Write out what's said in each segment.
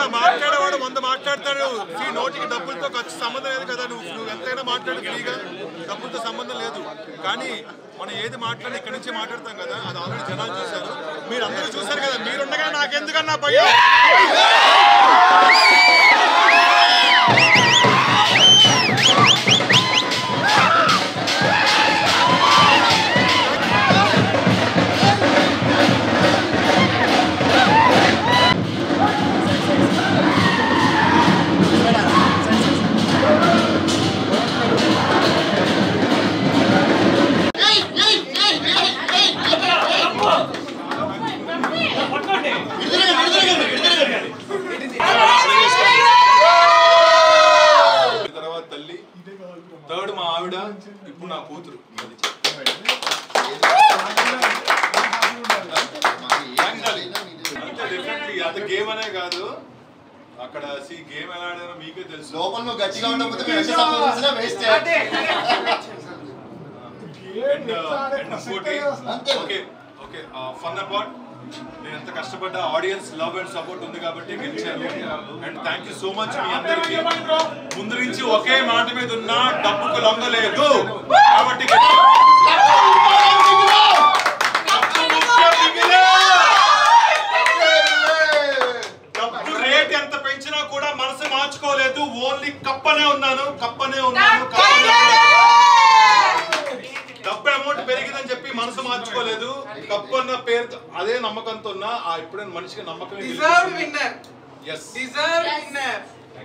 మాట్లాడేవాడు వంద మాట్లాడతాడు ఈ నోటికి డబ్బులతో ఖర్చు సంబంధం లేదు కదా నువ్వు నువ్వు ఎంతైనా మాట్లాడు ఫ్రీగా డబ్బులతో సంబంధం లేదు కానీ మనం ఏది మాట్లాడి ఇక్కడి నుంచి మాట్లాడతాం కదా అది ఆల్రెడీ జనాలు చూశారు మీరు అందరూ చూశారు కదా మీరుండగా నాకెందుకన్నా భయం తర్వాత తల్లి థర్డ్ మా ఆవిడ ఇప్పుడు నా కూతురు అంతే డెఫినెట్లీ అంత గేమ్ అనే కాదు అక్కడ సి గేమ్ ఎలా ఆడారో మీకే తెలుసు లోపల నువ్వు గట్టిగా ఉండకపోతే మేము ఎంత సంపాదించినా వేస్ట్ అండ్ అండ్ ఇంకోటి ఓకే ఓకే ఫన్ అబౌట్ నేను ఎంత కష్టపడ్డా ఆడియన్స్ లవ్ అండ్ సపోర్ట్ ఉంది కాబట్టి గెలిచాను and thank you so much మీ అందరికి ముందు నుంచి ఒకే మాట మీద ఉన్నా డబ్బుకు లొంగలేదు కాబట్టి డబ్బు రేట్ ఎంత పెంచినా కూడా మనసు మార్చుకోలేదు ఓన్లీ కప్పనే ఉన్నాను కప్పనే ఉన్నాను కప్పనే ఉన్నాను. డబ్బు అమౌంట్ పెరిగిందని చెప్పి మనసు మార్చుకోలేదు కప్పు అన్న పేరు అదే నమ్మకంతో ఉన్నా ఆ ఇప్పుడే మనిషికి నమ్మకం Deserved winner. Yes Deserved winner.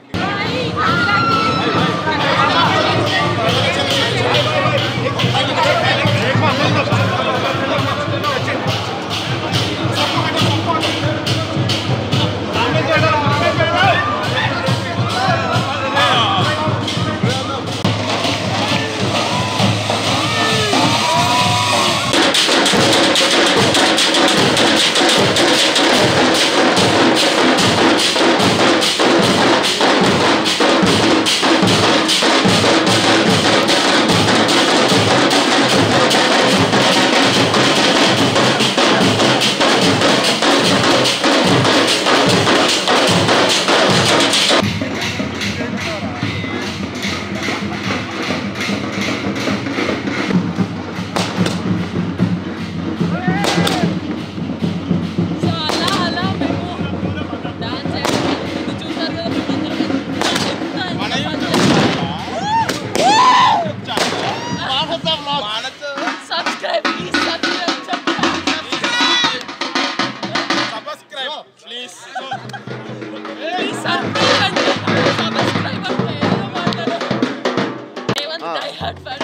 So అలా అలా మేము డాన్స్ చేయడం చూసారు కదా మేమందరం ఎంత subscribe please subscribe please please subscribe అంటే సబ్స్క్రైబ్ అంటే ఏదో మాట్లాడు రేవంత్ డై హార్ట్ ఫ్యాన్